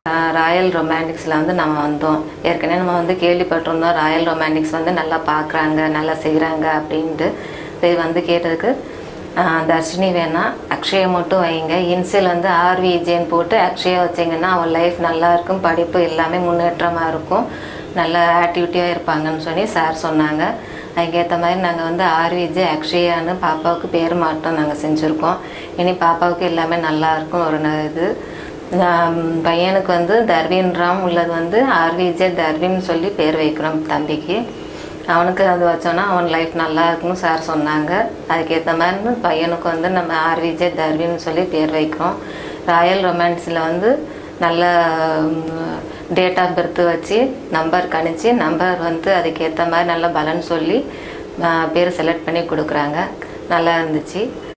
Royal ரொமான்டிக்ஸில் வந்து நம்ம வந்தோம் ஏற்கனவே நம்ம வந்து கேள்விப்பட்டிருந்தோம் ராயல் ரொமான்டிக்ஸ் வந்து நல்லா பார்க்குறாங்க நல்லா செய்கிறாங்க அப்படின்ட்டு சரி வந்து கேட்டதுக்கு ஆஹ், தர்ஷினி வேணா அக்ஷயா மட்டும் வைங்க இன்சியல் வந்து ஆர்விஜேன்னு போட்டு அக்ஷயா வச்சிங்கன்னா அவன் லைஃப் நல்லா இருக்கும் படிப்பு எல்லாமே முன்னேற்றமாக இருக்கும் நல்ல ஆக்டிவிட்டியாக இருப்பாங்கன்னு சொல்லி சார் சொன்னாங்க அதுக்கேற்ற மாதிரி நாங்கள் வந்து ஆர்விஜே அக்ஷயான்னு பாப்பாவுக்கு பேர் மாற்றம் நாங்கள் செஞ்சுருக்கோம் இனி பாப்பாவுக்கு எல்லாமே நல்லா இருக்கும் ஒரு ந- இது ஆம், பையனுக்கு வந்து தர்வீன் ராம் உள்ளது வந்து ஆர்விஜே தர்வின்னு சொல்லி பேர் வைக்கிறோம் தம்பிக்கு அவனுக்கு அது வச்சோன்னா அவன் லைஃப் நல்லா இருக்குன்னு சார் சொன்னாங்க அதுக்கேற்ற மாதிரி பையனுக்கு வந்து நம்ம ஆர்விஜே தர்வின்னு சொல்லி பேர் வைக்கிறோம் ராயல் ரொமான்ஸில் வந்து நல்ல டேட் ஆஃப் பர்த் வச்சு நம்பர் கணிச்சு நம்பர் வந்து அதுக்கேற்ற மாதிரி நல்ல பலன் சொல்லி ஆ, பேர் செலக்ட் பண்ணி கொடுக்குறாங்க நல்லா இருந்துச்சு